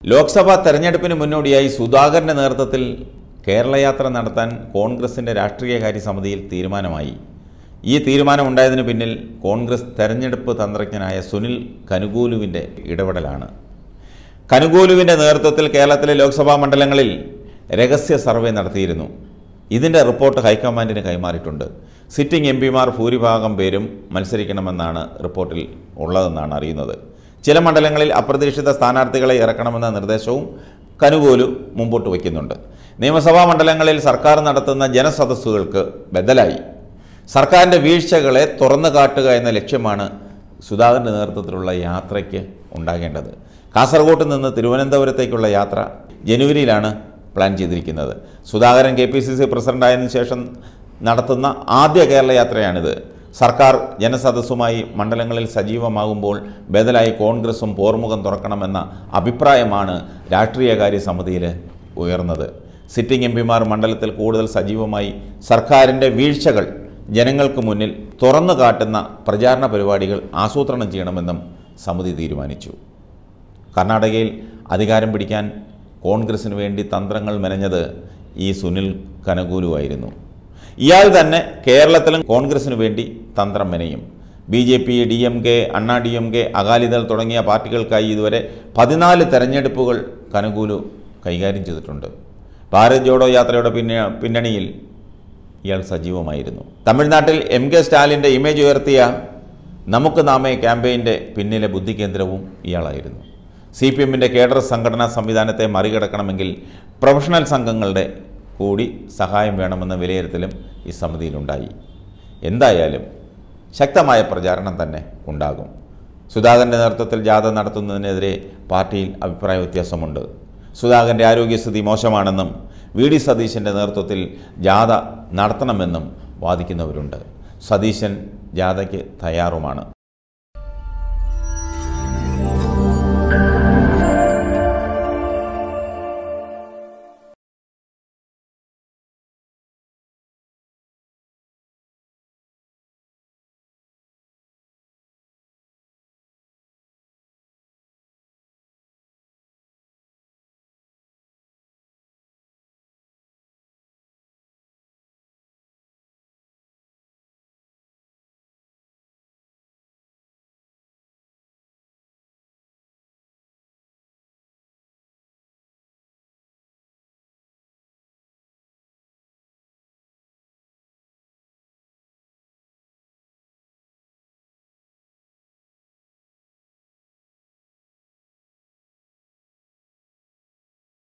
ലോക്സഭാ തെരഞ്ഞെടുപ്പിന് മുന്നോടിയായി സുധാകരൻ്റെ നേതൃത്വത്തിൽ കേരളയാത്ര നടത്താൻ കോൺഗ്രസിൻ്റെ രാഷ്ട്രീയകാര്യ സമിതിയിൽ തീരുമാനമായി ഈ തീരുമാനമുണ്ടായതിനു പിന്നിൽ കോൺഗ്രസ് തെരഞ്ഞെടുപ്പ് തന്ത്രജ്ഞനായ സുനിൽ കനുകൂലുവിൻ്റെ ഇടപെടലാണ് കനുകൂലുവിൻ്റെ നേതൃത്വത്തിൽ കേരളത്തിലെ ലോക്സഭാ മണ്ഡലങ്ങളിൽ രഹസ്യ സർവേ നടത്തിയിരുന്നു ഇതിൻ്റെ റിപ്പോർട്ട് ഹൈക്കമാൻഡിന് കൈമാറിയിട്ടുണ്ട് സിറ്റിംഗ് എം പിമാർ ഭൂരിഭാഗം പേരും മത്സരിക്കണമെന്നാണ് റിപ്പോർട്ടിൽ ഉള്ളതെന്നാണ് അറിയുന്നത് ചില മണ്ഡലങ്ങളിൽ അപ്രതീക്ഷിത സ്ഥാനാർത്ഥികളെ ഇറക്കണമെന്ന നിർദ്ദേശവും കനുകൂലു മുമ്പോട്ട് വയ്ക്കുന്നുണ്ട് നിയമസഭാ മണ്ഡലങ്ങളിൽ സർക്കാർ നടത്തുന്ന ജനസദസ്സുകൾക്ക് ബദലായി സർക്കാരിൻ്റെ വീഴ്ചകളെ തുറന്നു കാട്ടുക എന്ന ലക്ഷ്യമാണ് സുധാകരൻ്റെ നേതൃത്വത്തിലുള്ള യാത്രയ്ക്ക് ഉണ്ടാകേണ്ടത് കാസർഗോട്ട് നിന്ന് തിരുവനന്തപുരത്തേക്കുള്ള യാത്ര ജനുവരിയിലാണ് പ്ലാൻ ചെയ്തിരിക്കുന്നത് Sudhakaran K P C C പ്രസിഡൻ്റായതിനു ശേഷം നടത്തുന്ന ആദ്യ കേരള യാത്രയാണിത് സർക്കാർ ജനസദസ്സുമായി മണ്ഡലങ്ങളിൽ സജീവമാകുമ്പോൾ ബദലായി കോൺഗ്രസും പോർമുഖം തുറക്കണമെന്ന അഭിപ്രായമാണ് രാഷ്ട്രീയകാര്യ സമിതിയിൽ ഉയർന്നത് സിറ്റിംഗ് എം പിമാർ മണ്ഡലത്തിൽ കൂടുതൽ സജീവമായി സർക്കാരിൻ്റെ വീഴ്ചകൾ ജനങ്ങൾക്ക് മുന്നിൽ തുറന്നു കാട്ടുന്ന പ്രചാരണ പരിപാടികൾ ആസൂത്രണം ചെയ്യണമെന്നും സമിതി തീരുമാനിച്ചു കർണാടകയിൽ അധികാരം പിടിക്കാൻ കോൺഗ്രസിന് വേണ്ടി തന്ത്രങ്ങൾ മെനഞ്ഞത് ഈ സുനിൽ കനകൂലുവായിരുന്നു ഇയാൾ തന്നെ കേരളത്തിലും കോൺഗ്രസിന് വേണ്ടി തന്ത്രം മെനയും B J P D M K Anna D M K Akali Dal തുടങ്ങിയ പാർട്ടികൾക്കായി ഇതുവരെ പതിനാല് തെരഞ്ഞെടുപ്പുകൾ കനകൂലു കൈകാര്യം ചെയ്തിട്ടുണ്ട് ഭാരത് ജോഡോ യാത്രയുടെ പിന്നെ പിന്നണിയിൽ ഇയാൾ സജീവമായിരുന്നു തമിഴ്നാട്ടിൽ എം കെ സ്റ്റാലിൻ്റെ ഇമേജ് ഉയർത്തിയ നമുക്ക് നാമേ ക്യാമ്പയിൻ്റെ പിന്നിലെ ബുദ്ധികേന്ദ്രവും ഇയാളായിരുന്നു സി പി എമ്മിൻ്റെ കേഡർ സംഘടനാ സംവിധാനത്തെ മറികടക്കണമെങ്കിൽ പ്രൊഫഷണൽ സംഘങ്ങളുടെ കൂടി സഹായം വേണമെന്ന വിലയിരുത്തലും ഈ സമിതിയിലുണ്ടായി എന്തായാലും ശക്തമായ പ്രചാരണം തന്നെ ഉണ്ടാകും സുധാകരൻ്റെ നേതൃത്വത്തിൽ ജാഥ നടത്തുന്നതിനെതിരെ പാർട്ടിയിൽ അഭിപ്രായ വ്യത്യാസമുണ്ട് സുധാകരൻ്റെ ആരോഗ്യസ്ഥിതി മോശമാണെന്നും വി ഡി സതീശൻ്റെ നേതൃത്വത്തിൽ ജാഥ നടത്തണമെന്നും വാദിക്കുന്നവരുണ്ട് സതീശൻ ജാഥയ്ക്ക് തയ്യാറുമാണ്